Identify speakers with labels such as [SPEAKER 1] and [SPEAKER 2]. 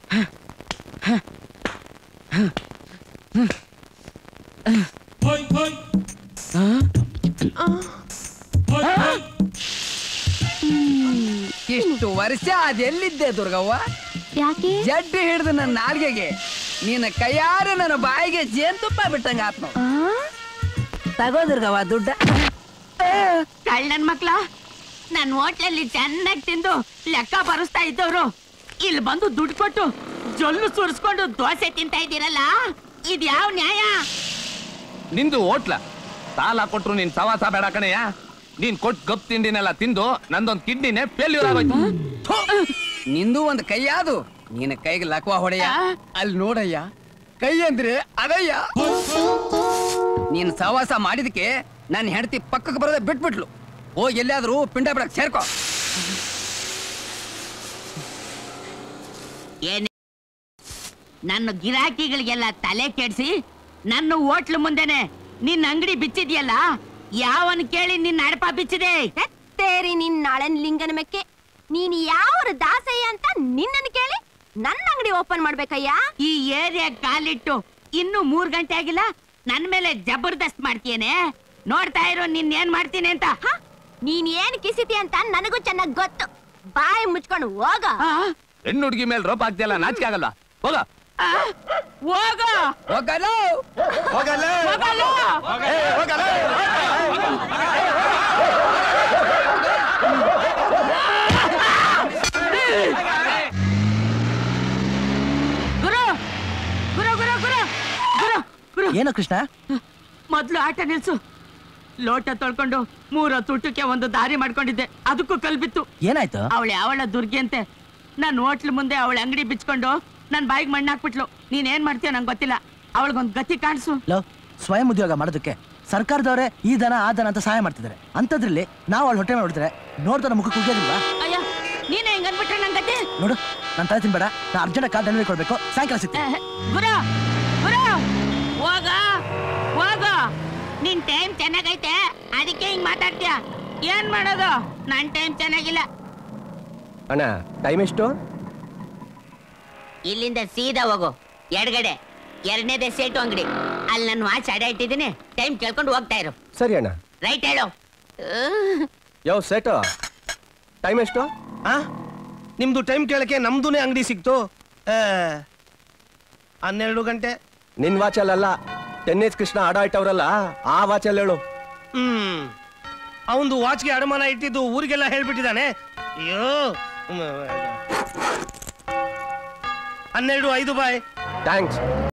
[SPEAKER 1] ಇಷ್ಟು ವರ್ಷ ಅದೆಲ್ಲಿದ್ದೆ ದುರ್ಗವ್ವ
[SPEAKER 2] ಯಾಕೆ
[SPEAKER 1] ಜಡ್ಡು ಹಿಡಿದು ನನ್ನ ನಾಲ್ಗೆಗೆ ನಿನ್ನ ಕೈಯಾರೆ ನನ್ನ ಬಾಯಿಗೆ ಜೇನ್ತುಪ್ಪ ಬಿಟ್ಟಂಗ ಆತ್ಮ
[SPEAKER 2] ಆ?
[SPEAKER 1] ತಗೋ ದುರ್ಗವ್ವ ದುಡ್ಡ
[SPEAKER 3] ಕಳ್ಳನ್ ಮಕ್ಳ ನನ್ ಹೋಟ್ಲಲ್ಲಿ ಚೆನ್ನಾಗಿ ತಿಂದು ಲೆಕ್ಕ ಬರೆಸ್ತಾ ಇದ್ದವ್ರು ಇಲ್ಲಿ ಬಂದು ದುಡ್ಡು ಕೊಟ್ಟು ಜೊಲ್ಲು ಸುರಿಸ್ಕೊಂಡು ದೋಸೆ ತಿಂತಾ ಇದ್ದೀರಲ್ಲ ಇದ್ ಯಾವ ನ್ಯಾಯ
[SPEAKER 4] ನಿಂದು ಹೋಟ್ಲ ಸಾಲ ಕೊಟ್ರು ನೀನ್ ಸವಾಸ ಬೇಡ ಕಣಯ್ಯ ನೀನ್ ಕೊಟ್ ಗಪ್ ತಿಂಡಿನೆಲ್ಲ ತಿಂದು ನಂದೊಂದ್ ಕಿಡ್ನಿನೇ ಫೇಲ್ಯೂರ್ ಆಗೋಯ್ತು
[SPEAKER 1] ಥು, ನಿಂದು ಒಂದು ಕೈಯಾದು ನಿನ್ನ ಕೈಗೆ ಲಕ್ವ ಹೊಡೆಯ ಅಲ್ಲಿ ನೋಡಯ್ಯ ಕೈ ಅಂದ್ರೆ ಅದಯ್ಯ ನೀನ್ ಸವಾಸ ಮಾಡಿದಕ್ಕೆ ನನ್ನ ಹೆಂಡತಿ ಪಕ್ಕಕ್ಕೆ ಬರೋದೇ ಬಿಟ್ಬಿಟ್ಲು ಹೋಗಿ ಎಲ್ಲಿಯಾದ್ರೂ ಪಿಂಡ ಬಿಡಕ್ ಸೇರ್ಕೋ
[SPEAKER 3] ಏನ್ ನನ್ನ ಗಿರಾಕಿಗಳಿಗೆಲ್ಲ ತಲೆ ಕೆಡ್ಸಿ ನನ್ನ ಹೋಟ್ಲು ಮುಂದೆನೆ ನಿನ್ನ ಅಂಗಡಿ ಬಿಚ್ಚಿದ್ಯಲ್ಲ ಯಾವನ್ ಕೇಳಿ ನಿನ್ನ ಅಡಪ ಬಿಚ್ಚಿದೆ
[SPEAKER 2] ತೇರಿ ನಿನ್ ನಾಳೆನ್ ಲಿಂಗನ ಮೆಕ್ಕೆ ನೀನ್ ಯಾವ ದಾಸಯ್ಯ ಅಂತ ನಿನ್ನನ್ನು ಕೇಳಿ ನನ್ನ ಅಂಗಡಿ ಓಪನ್ ಮಾಡ್ಬೇಕಯ್ಯ
[SPEAKER 3] ಈ ಏರಿಯಾ ಕಾಲಿಟ್ಟು ಇನ್ನು ಮೂರ್ ಗಂಟೆ ಆಗಿಲ್ಲ ನನ್ ಮೇಲೆ ಜಬರ್ದಸ್ತ್ ಮಾಡ್ತೀಯನೆ ನೋಡ್ತಾ ಇರೋ ನಿನ್ ಏನ್ ಮಾಡ್ತೀನಿ ಅಂತ
[SPEAKER 2] ಹ? ನೀನ್ ಏನ್ ಕಿಸಿತಿ ಅಂತ ನನಗೂ ಚೆನ್ನಾಗ್ ಗೊತ್ತು ಬಾಯಿ ಮುಚ್ಕೊಂಡು ಹೋಗ
[SPEAKER 3] ಆ?
[SPEAKER 4] ಹೆಣ್ಣು ಹುಡುಗಿ ಮೇಲೆ ರೋಪ್ ಹಾಕ್ತಿಯಲ್ಲ ನಾಚಿಕೆ ಆಗಲ್ವಾ ಹೋಗ
[SPEAKER 3] ಆ? ಹೋಗೋ
[SPEAKER 1] ಹೋಗಲು
[SPEAKER 3] ಹೋಗಲ್ಲ ಗುರು ಗುರು ಗುರು ಗುರು ಗುರು ಗುರು
[SPEAKER 5] ಏನೋ ಕೃಷ್ಣ
[SPEAKER 3] ಮೊದ್ಲು ಆಟ ನಿಲ್ಸು ಲೋಟ ತೊಳ್ಕೊಂಡು ಮೂರೊತ್ತು ಊಟಕ್ಕೆ ಒಂದು ದಾರಿ ಮಾಡ್ಕೊಂಡಿದ್ದೆ ಅದಕ್ಕೂ ಕಲ್ಬಿತ್ತು
[SPEAKER 5] ಏನಾಯ್ತು
[SPEAKER 3] ಅವಳೆ ಅವಳ ದುರ್ಗಿ ಅಂತೆ ನಾನು ಹೋಟ್ಲ್ ಮುಂದೆ ಅವಳ ಅಂಗಡಿ ಬಿಚ್ಕೊಂಡು ನನ್ ಬಾಯಿಗೆ ಮಣ್ಣು ಹಾಕ್ಬಿಟ್ಲು ನೀನ್ ಏನ್ ಮಾಡ್ತೀಯ ನಂಗೆ ಗೊತ್ತಿಲ್ಲ ಅವಳಿಗೊಂದ್ ಗತಿ ಕಾಣಿಸು
[SPEAKER 5] ಲೋ ಸ್ವಯಂ ಉದ್ಯೋಗ ಮಾಡೋದಕ್ಕೆ ಸರ್ಕಾರದವರೇ ಈ ದನ ಆ ದನ ಅಂತ ಸಹಾಯ ಮಾಡ್ತಿದ್ದಾರೆ ಅಂಥದ್ರಲ್ಲಿ ನಾವು ಅವಳು ಹೊಟ್ಟೆ ಮಾಡಿದ್ರೆ ನೋಡ್ತಾರ ಮುಖಕ್ಕೆ ಉಗ್ಯೋದಿಲ್ವಾ
[SPEAKER 3] ಅಯ್ಯ ನೀನೇ ಹೆಂಗ್ ಅನ್ಬಿಟ್ರೆ ನನ್ ಗತಿ
[SPEAKER 5] ನೋಡು ನಾನು ತಲೆ ತಿನ್ಬೇಡ ನಾ ಅರ್ಜೆಂಟ್ ಕಾರ್ ಡೆಲಿವರಿ ಕೊಡ್ಬೇಕು ಸಾಯಂಕಾಲ ಸಿಗ್ತೀನಿ
[SPEAKER 3] ಏ, ಗುರು ಗುರು ಹೋಗ ಹೋಗ ನಿನ್ ಟೈಮ್ ಚೆನ್ನಾಗೈತೆ ಅದಕ್ಕೆ ಹಿಂಗ್ ಮಾತಾಡ್ತೀಯ ಏನ್ ಮಾಡೋದು ನನ್ ಟೈಮ್ ಚೆನ್ನಾಗಿಲ್ಲ
[SPEAKER 6] ಅಣ್ಣ ಟೈಮ್ ಎಷ್ಟು
[SPEAKER 3] ಇಲ್ಲಿಂದ ಸೀದಾ ಹೋಗು ಎಡಗಡೆ ಎರಡನೇದೇ ಸೇಟು ಅಂಗಡಿ ಅಲ್ಲಿ ನನ್ನ ವಾಚ್ ಅಡ ಇಟ್ಟಿದ್ದೀನಿ ಟೈಮ್ ಕೇಳ್ಕೊಂಡು ಹೋಗ್ತಾ ಇರು
[SPEAKER 6] ಸರಿ ಅಣ್ಣ
[SPEAKER 3] ರೈಟ್ ಹೇಳು
[SPEAKER 6] ಯಾವ ಸೆಟ್ ಟೈಮ್ ಎಷ್ಟು
[SPEAKER 7] ಆ ನಿಮ್ದು ಟೈಮ್ ಕೇಳಕ್ಕೆ ನಮ್ದುನೇ ಅಂಗಡಿ ಸಿಕ್ತು ಆ, ಹನ್ನೆರಡು ಗಂಟೆ
[SPEAKER 6] ನಿನ್ ವಾಚಲ್ಲ ಟೆನ್ನಿಸ್ ಕೃಷ್ಣ ಆಡ ಇಟ್ಟವ್ರಲ್ಲ ಆ ವಾಚಲ್ಲಿ ಹೇಳು
[SPEAKER 7] ಹ್ಮ್ ಅವಂದು ವಾಚ್ಗೆ ಅಡಮಾನ ಇಟ್ಟಿದ್ದು ಊರಿಗೆಲ್ಲ ಹೇಳ್ಬಿಟ್ಟಿದ್ದಾನೆ ಅಯ್ಯೋ ಹ್ಮ್. ಹನ್ನೆರಡು ಐದು ಬಾಯ್
[SPEAKER 6] ಥ್ಯಾಂಕ್ಸ್